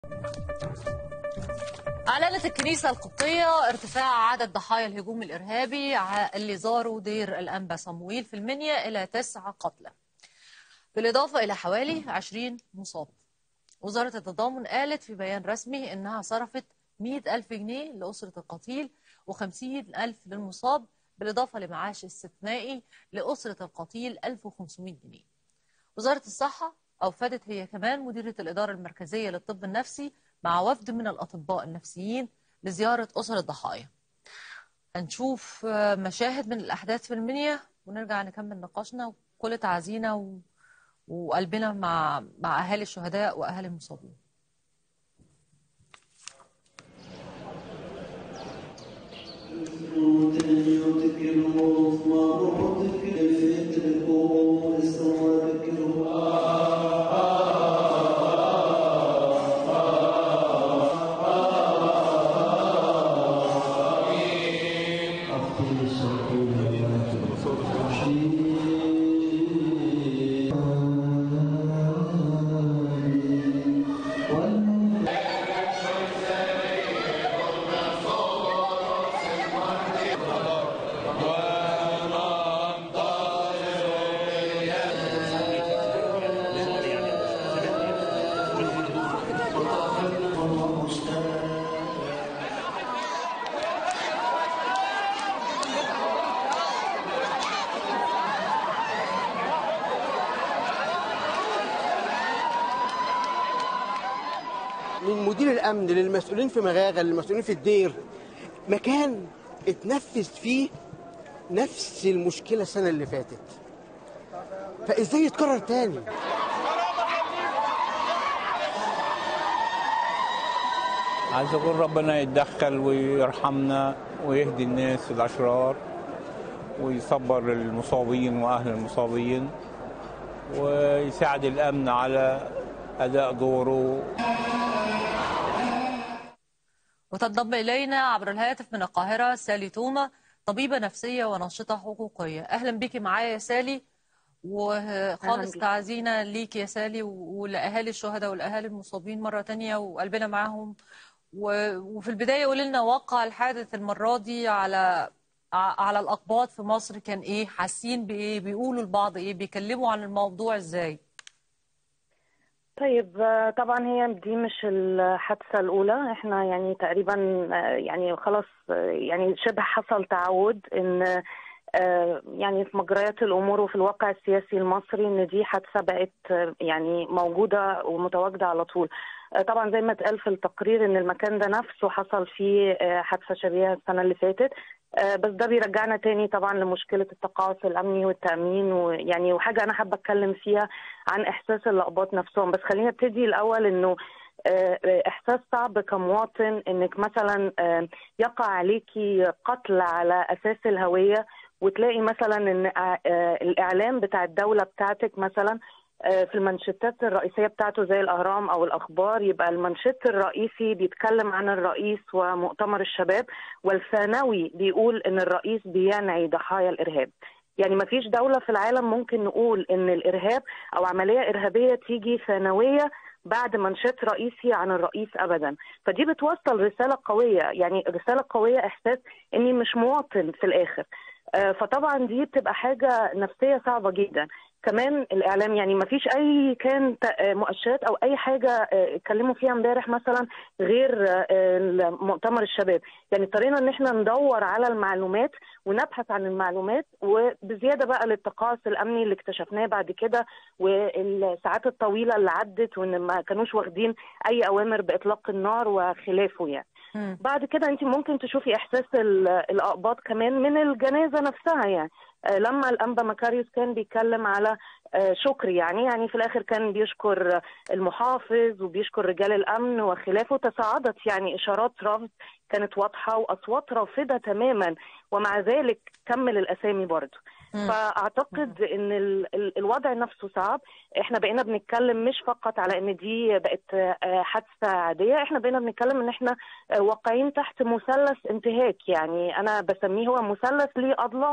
أعلنت الكنيسة القبطية ارتفاع عدد ضحايا الهجوم الإرهابي اللي زاروا دير الأنبا صمويل في المنيا إلى تسعة قتلى بالإضافة إلى حوالي 20 مصاب وزارة التضامن قالت في بيان رسمي إنها صرفت 100 ألف جنيه لأسرة القتيل و50 ألف للمصاب بالإضافة لمعاش استثنائي لأسرة القتيل 1500 جنيه وزارة الصحة أوفدت هي كمان مديرة الإدارة المركزية للطب النفسي مع وفد من الأطباء النفسيين لزيارة أسر الضحايا هنشوف مشاهد من الأحداث في المنيا ونرجع نكمل نقاشنا وكل تعزينا و... وقلبنا مع مع أهالي الشهداء وأهالي المصابين من مدير الامن للمسؤولين في مغاغه للمسؤولين في الدير مكان اتنفذ فيه نفس المشكله السنه اللي فاتت فازاي يتكرر تاني عايز اقول ربنا يتدخل ويرحمنا ويهدي الناس الاشرار ويصبر المصابين واهل المصابين ويساعد الامن على اداء دوره وتنضم إلينا عبر الهاتف من القاهرة سالي توما طبيبة نفسية وناشطة حقوقية أهلا بيكي معايا يا سالي وخالص تعزينا ليك يا سالي ولأهالي الشهداء والأهالي المصابين مرة تانية وقلبنا معاهم وفي البداية قولي لنا واقع الحادث المرة دي على على الأقباط في مصر كان إيه حاسين بإيه بيقولوا لبعض إيه بيكلموا عن الموضوع إزاي طيب طبعا هي دي مش الحادثه الاولى احنا يعني تقريبا يعني خلاص يعني شبه حصل تعود ان يعني في مجريات الامور وفي الواقع السياسي المصري ان دي حادثه بقت يعني موجوده ومتواجده على طول طبعا زي ما اتقال في التقرير ان المكان ده نفسه حصل فيه حادثه شبيهه السنه اللي فاتت بس ده بيرجعنا تاني طبعا لمشكله التقاعس الامني والتامين ويعني وحاجه انا حابه اتكلم فيها عن احساس الاقباط نفسهم بس خلينا ابتدي الاول انه احساس صعب كمواطن انك مثلا يقع عليكي قتل على اساس الهويه وتلاقي مثلا ان الاعلام بتاع الدوله بتاعتك مثلا في المانشيتات الرئيسيه بتاعته زي الاهرام او الاخبار يبقى المانشيت الرئيسي بيتكلم عن الرئيس ومؤتمر الشباب والثانوي بيقول ان الرئيس بينعي ضحايا الارهاب يعني ما فيش دولة في العالم ممكن نقول ان الارهاب او عملية ارهابية تيجي ثانوية بعد منشط رئيسي عن الرئيس ابدا فدي بتوصل رسالة قوية يعني رسالة قوية احساس اني مش مواطن في الاخر فطبعا دي بتبقى حاجة نفسية صعبة جدا كمان الاعلام يعني ما فيش اي كان مؤشرات او اي حاجه اتكلموا فيها امبارح مثلا غير مؤتمر الشباب يعني اضطرينا ان احنا ندور على المعلومات ونبحث عن المعلومات وبزياده بقى للتقاعس الامني اللي اكتشفناه بعد كده والساعات الطويله اللي عدت وان ما كانوش واخدين اي اوامر باطلاق النار وخلافه يعني م. بعد كده انت ممكن تشوفي احساس الاقباط كمان من الجنازه نفسها يعني لما الانبا مكاريوس كان بيتكلم على شكر يعني يعني في الاخر كان بيشكر المحافظ وبيشكر رجال الامن وخلافه تصاعدت يعني اشارات رفض كانت واضحه واصوات رافضه تماما ومع ذلك كمل الاسامي برضه فاعتقد ان ال ال الوضع نفسه صعب احنا بقينا بنتكلم مش فقط على ان دي بقت حادثه عاديه احنا بقينا بنتكلم ان احنا واقعين تحت مثلث انتهاك يعني انا بسميه هو مثلث ليه اضلاع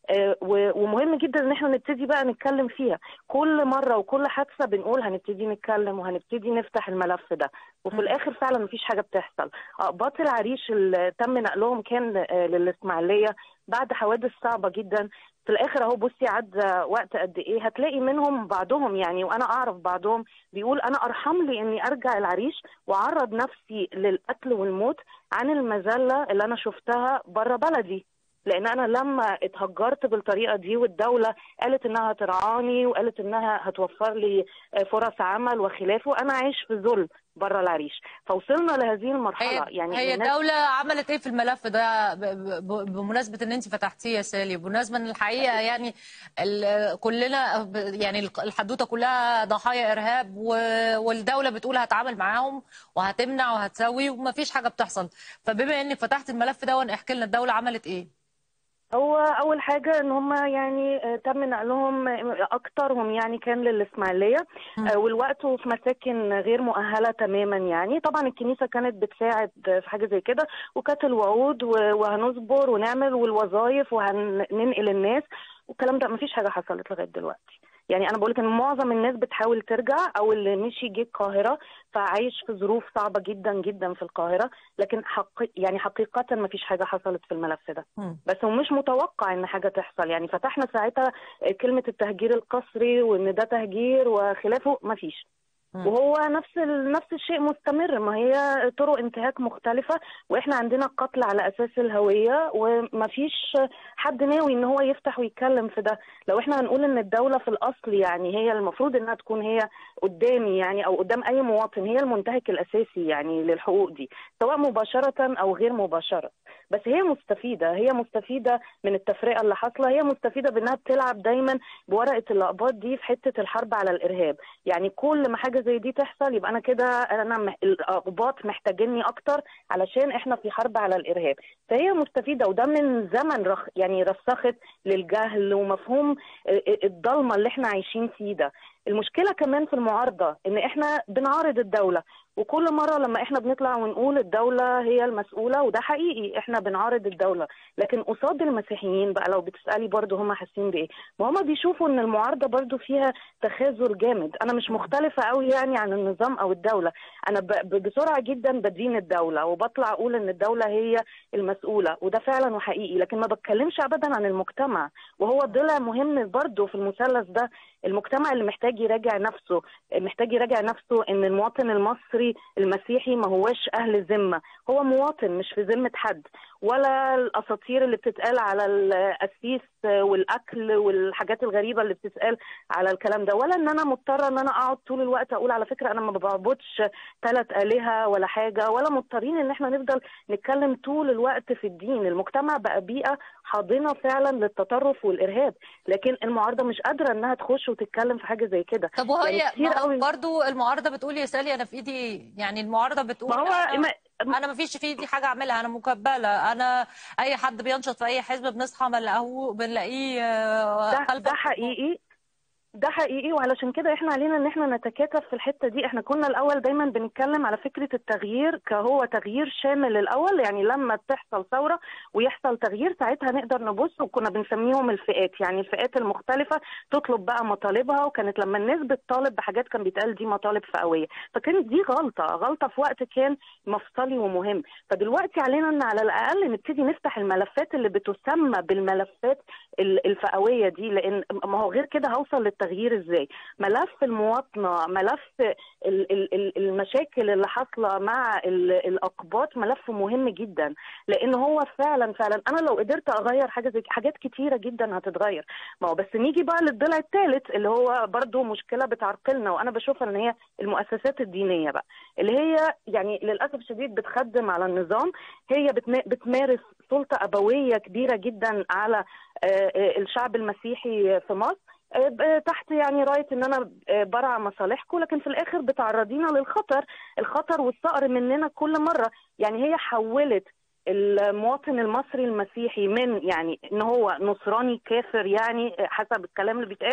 آه، و- ومهم جدا ان احنا نبتدي بقى نتكلم فيها كل مره وكل حادثه بنقول هنبتدي نتكلم وهنبتدي نفتح الملف ده وفي مم. الاخر فعلا مفيش حاجه بتحصل اقباط العريش اللي تم نقلهم كان آه، للاسماعيليه بعد حوادث صعبه جدا في الاخر اهو بصي عدى وقت قد ايه هتلاقي منهم بعضهم يعني وانا اعرف بعضهم بيقول انا ارحم لي اني ارجع العريش واعرض نفسي للقتل والموت عن المذله اللي انا شفتها بره بلدي لان انا لما اتهجرت بالطريقه دي والدوله قالت انها هترعاني وقالت انها هتوفر لي فرص عمل وخلافه انا عايش في ذل بره العريش فوصلنا لهذه المرحله هي يعني هي الناس- الدولة عملت ايه في الملف ده ب- ب- بمناسبة ان انت فتحتيه يا سالي بمناسبة ان الحقيقة يعني ال- كلنا ب- يعني الحدوتة كلها ضحايا ارهاب و- والدولة بتقول هتعامل معاهم وهتمنع وهتسوي ومفيش حاجة بتحصل فبما انك فتحت الملف ده احكي لنا الدولة عملت ايه؟ هو اول حاجه ان هم يعني آه، تم نقلهم آه، اكترهم يعني كان للاسماعيليه مم. آه، والوقت في مساكن غير مؤهله تماما يعني طبعا الكنيسه كانت بتساعد في حاجه زي كده وكانت الوعود و- وهنصبر ونعمل والوظائف وهننقل الناس والكلام ده مفيش حاجه حصلت لغايه دلوقتي يعني انا بقول لك ان معظم الناس بتحاول ترجع او اللي مشي جه القاهره فعايش في ظروف صعبه جدا جدا في القاهره لكن حق يعني حقيقه مفيش حاجه حصلت في الملف ده مم. بس هو مش متوقع ان حاجه تحصل يعني فتحنا ساعتها كلمه التهجير القسري وان ده تهجير وخلافه مفيش مم. وهو نفس ال... نفس الشيء مستمر ما هي طرق انتهاك مختلفه واحنا عندنا قتل على اساس الهويه ومفيش حد ناوي ان هو يفتح ويتكلم في ده لو احنا هنقول ان الدوله في الاصل يعني هي المفروض انها تكون هي قدامي يعني او قدام اي مواطن هي المنتهك الاساسي يعني للحقوق دي سواء مباشره او غير مباشره بس هي مستفيده هي مستفيده من التفرقه اللي حاصله هي مستفيده بانها بتلعب دايما بورقه الاقباط دي في حته الحرب على الارهاب يعني كل ما حاجه زي دي تحصل يبقى انا كده انا مح... الاقباط محتاجيني اكتر علشان احنا في حرب على الارهاب فهي مستفيده وده من زمن رخ... يعني رسخت للجهل ومفهوم الضلمه اللي احنا عايشين فيه ده المشكله كمان في المعارضه ان احنا بنعارض الدوله وكل مره لما احنا بنطلع ونقول الدوله هي المسؤوله وده حقيقي احنا بنعارض الدوله لكن قصاد المسيحيين بقى لو بتسالي برضو هم حاسين بايه ما هم بيشوفوا ان المعارضه برضو فيها تخاذل جامد انا مش مختلفه قوي يعني عن النظام او الدوله انا ب... ب- بسرعه جدا بدين الدوله وبطلع اقول ان الدوله هي المسؤوله وده فعلا وحقيقي لكن ما بتكلمش ابدا عن المجتمع وهو ضلع مهم برضو في المثلث ده المجتمع اللي محتاج يراجع نفسه محتاج يراجع نفسه ان المواطن المصري المسيحي ما هوش اهل ذمه هو مواطن مش في ذمه حد ولا الاساطير اللي بتتقال على القسيس والاكل والحاجات الغريبه اللي بتتقال على الكلام ده ولا ان انا مضطره ان انا اقعد طول الوقت اقول على فكره انا ما بعبدش ثلاث الهه ولا حاجه ولا مضطرين ان احنا نفضل نتكلم طول الوقت في الدين المجتمع بقى بيئه حاضنه فعلا للتطرف والارهاب لكن المعارضه مش قادره انها تخش وتتكلم في حاجه زي كده طب وهي يعني كتير ما هو قوي برضو المعارضة بتقول يا سالي انا في ايدي يعني المعارضة بتقول ما هو أنا ما- انا ما فيش في ايدي حاجه اعملها انا مكبله انا اي حد بينشط في اي حزب بنصحى بنلاقيه بنلاقيه آه، ده, خلف ده حقيقي ده حقيقي وعلشان كده احنا علينا ان احنا نتكاتف في الحته دي احنا كنا الاول دايما بنتكلم على فكره التغيير كهو تغيير شامل الاول يعني لما تحصل ثوره ويحصل تغيير ساعتها نقدر نبص وكنا بنسميهم الفئات يعني الفئات المختلفه تطلب بقى مطالبها وكانت لما الناس بتطالب بحاجات كان بيتقال دي مطالب فئويه فكانت دي غلطه غلطه في وقت كان مفصلي ومهم فدلوقتي علينا ان على الاقل نبتدي نفتح الملفات اللي بتسمى بالملفات ال- الفئويه دي لان ما هو غير كده هوصل للتغيير ازاي ملف المواطنه ملف ال- ال- ال- المشاكل اللي حاصله مع ال- الاقباط ملف مهم جدا لان هو فعلا فعلا انا لو قدرت اغير حاجه زي حاجات كتيره جدا هتتغير ما هو بس نيجي بقى للضلع الثالث اللي هو برضو مشكله بتعرقلنا وانا بشوفها ان هي المؤسسات الدينيه بقى اللي هي يعني للاسف الشديد بتخدم على النظام هي بتما- بتمارس سلطه ابويه كبيره جدا على آه، آه، الشعب المسيحي في مصر آه، ب- تحت يعني رايه ان انا آه، برع مصالحكم لكن في الاخر بتعرضينا للخطر الخطر والثأر مننا كل مره يعني هي حولت المواطن المصري المسيحي من يعني ان هو نصراني كافر يعني حسب الكلام اللي بيتقال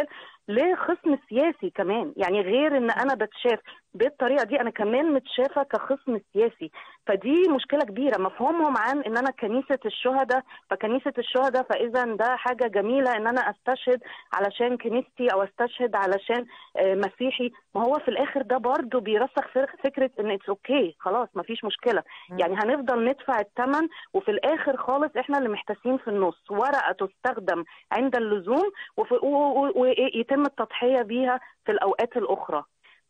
لخصم سياسي كمان يعني غير ان انا بتشاف بالطريقه دي انا كمان متشافه كخصم سياسي فدي مشكله كبيره مفهومهم عن ان انا كنيسه الشهداء فكنيسه الشهداء فاذا ده حاجه جميله ان انا استشهد علشان كنيستي او استشهد علشان آه، مسيحي ما هو في الاخر ده برضه بيرسخ فر- فكره ان اتس اوكي خلاص ما فيش مشكله يعني هنفضل ندفع الثمن وفي الاخر خالص احنا اللي محتاسين في النص ورقه تستخدم عند اللزوم وفي- و- و- ويتم التضحيه بيها في الاوقات الاخرى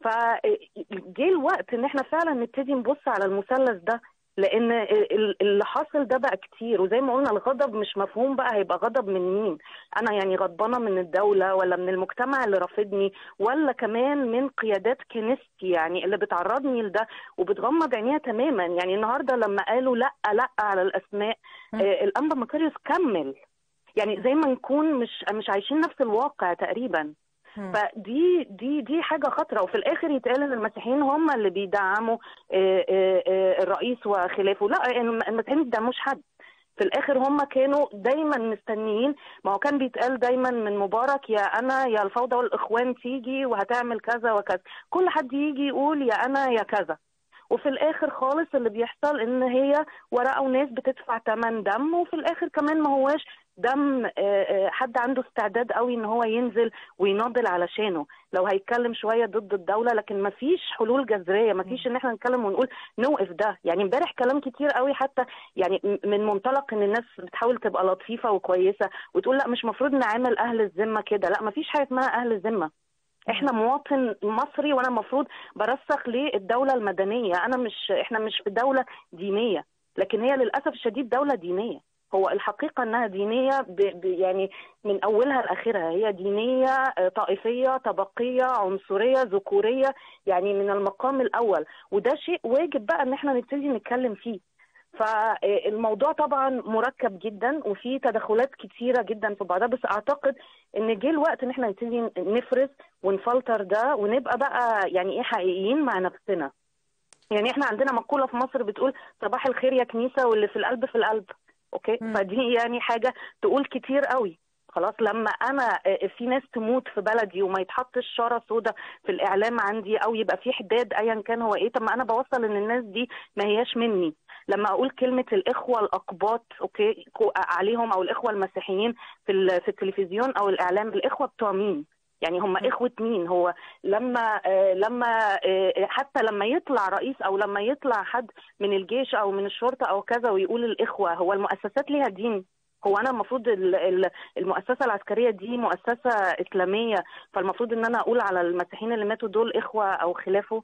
فجه الوقت ان احنا فعلا نبتدي نبص على المثلث ده لان ال- اللي حاصل ده بقى كتير وزي ما قلنا الغضب مش مفهوم بقى هيبقى غضب من مين انا يعني غضبانه من الدوله ولا من المجتمع اللي رافضني ولا كمان من قيادات كنيستي يعني اللي بتعرضني لده وبتغمض عينيها تماما يعني النهارده لما قالوا لا لا على الاسماء آه الانبا مكاريوس كمل يعني زي ما نكون مش مش عايشين نفس الواقع تقريبا مم. فدي دي دي حاجه خطره وفي الاخر يتقال ان المسيحيين هم اللي بيدعموا آه، آه، آه، الرئيس وخلافه لا الم- المسيحيين ما بيدعموش حد في الاخر هم كانوا دايما مستنيين ما هو كان بيتقال دايما من مبارك يا انا يا الفوضى والاخوان تيجي وهتعمل كذا وكذا كل حد يجي يقول يا انا يا كذا وفي الاخر خالص اللي بيحصل ان هي ورقه وناس بتدفع ثمن دم وفي الاخر كمان ما هواش دم آه، آه، حد عنده استعداد قوي ان هو ينزل ويناضل علشانه لو هيتكلم شويه ضد الدوله لكن ما فيش حلول جذريه ما فيش ان احنا نتكلم ونقول نوقف ده يعني امبارح كلام كتير قوي حتى يعني م- من منطلق ان الناس بتحاول تبقى لطيفه وكويسه وتقول لا مش مفروض نعامل اهل الذمه كده لا ما فيش حاجه اسمها اهل الذمه احنا مواطن مصري وانا المفروض برسخ للدوله المدنيه انا مش احنا مش في دوله دينيه لكن هي للاسف الشديد دوله دينيه هو الحقيقه انها دينيه ب... ب... يعني من اولها لاخرها هي دينيه آه، طائفيه طبقيه عنصريه ذكوريه يعني من المقام الاول وده شيء واجب بقى ان احنا نبتدي نتكلم فيه فالموضوع طبعا مركب جدا وفي تدخلات كتيره جدا في بعضها بس اعتقد ان جه الوقت ان احنا نبتدي نفرز ونفلتر ده ونبقى بقى يعني ايه حقيقيين مع نفسنا يعني احنا عندنا مقوله في مصر بتقول صباح الخير يا كنيسه واللي في القلب في القلب اوكي مم. فدي يعني حاجه تقول كتير قوي خلاص لما انا آه، في ناس تموت في بلدي وما يتحطش شاره سوداء في الاعلام عندي او يبقى في حداد ايا كان هو ايه طب ما انا بوصل ان الناس دي ما هياش مني لما اقول كلمه الاخوه الاقباط اوكي كو- عليهم او الاخوه المسيحيين في ال- في التلفزيون او الاعلام الاخوه بتوع مين يعني هم اخوه مين هو لما آه لما آه حتى لما يطلع رئيس او لما يطلع حد من الجيش او من الشرطه او كذا ويقول الاخوه هو المؤسسات ليها دين هو انا المفروض ال- ال- المؤسسه العسكريه دي مؤسسه اسلاميه فالمفروض ان انا اقول على المسيحيين اللي ماتوا دول اخوه او خلافه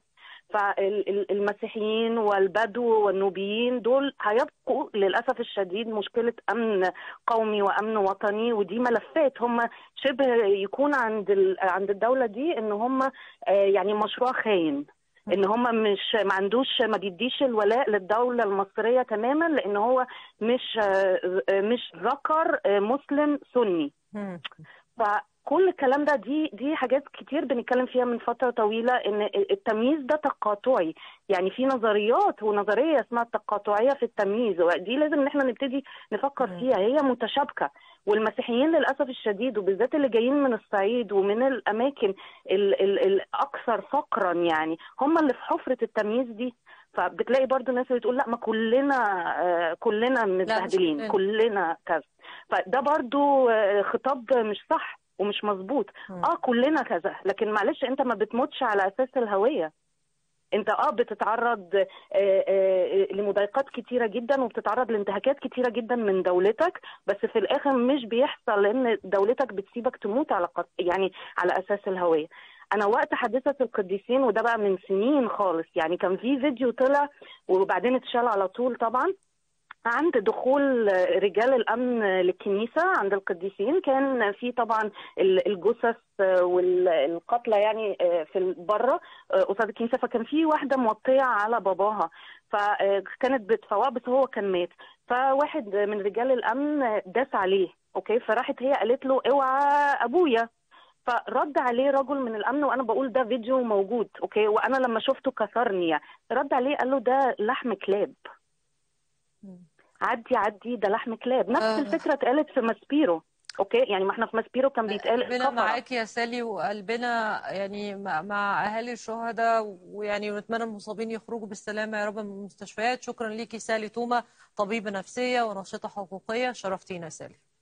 فالمسيحيين والبدو والنوبيين دول هيبقوا للاسف الشديد مشكله امن قومي وامن وطني ودي ملفات هم شبه يكون عند ال- عند الدوله دي ان هم آه، يعني مشروع خاين ان هم مش ما عندوش ما بيديش الولاء للدوله المصريه تماما لان هو مش آه، آه، مش ذكر آه، مسلم سني مم. فكل الكلام ده دي دي حاجات كتير بنتكلم فيها من فتره طويله ان التمييز ده تقاطعي يعني في نظريات ونظريه اسمها التقاطعيه في التمييز ودي لازم ان احنا نبتدي نفكر مم. فيها هي متشابكه والمسيحيين للاسف الشديد وبالذات اللي جايين من الصعيد ومن الاماكن ال- ال- الاكثر فقرا يعني هم اللي في حفره التمييز دي فبتلاقي برضو ناس بتقول لا ما كلنا آه، كلنا متبهدلين كلنا. كلنا كذا فده برضو آه، خطاب مش صح ومش مظبوط مم. اه كلنا كذا لكن معلش انت ما بتموتش على اساس الهويه انت اه بتتعرض آه، آه، لمضايقات كتيره جدا وبتتعرض لانتهاكات كتيره جدا من دولتك بس في الاخر مش بيحصل لان دولتك بتسيبك تموت على قط... يعني على اساس الهويه انا وقت حادثه القديسين وده بقى من سنين خالص يعني كان في فيديو طلع وبعدين اتشال على طول طبعا عند دخول رجال الامن للكنيسه عند القديسين كان في طبعا ال- الجثث والقتلى يعني في بره قصاد الكنيسه فكان في واحده موطيه على باباها فكانت بتفوق بس هو كان مات فواحد من رجال الامن داس عليه اوكي فراحت هي قالت له اوعى ابويا فرد عليه رجل من الامن وانا بقول ده فيديو موجود اوكي وانا لما شفته كسرني يعني. رد عليه قال له ده لحم كلاب مم. عدي عدي ده لحم كلاب نفس آه. الفكره اتقالت في ماسبيرو اوكي يعني ما احنا في ماسبيرو كان بيتقال قلبنا الكفرة. معاك يا سالي وقلبنا يعني مع, مع اهالي الشهداء ويعني ونتمنى المصابين يخرجوا بالسلامه يا رب من المستشفيات شكرا ليكي سالي توما طبيبه نفسيه وناشطه حقوقيه شرفتينا يا سالي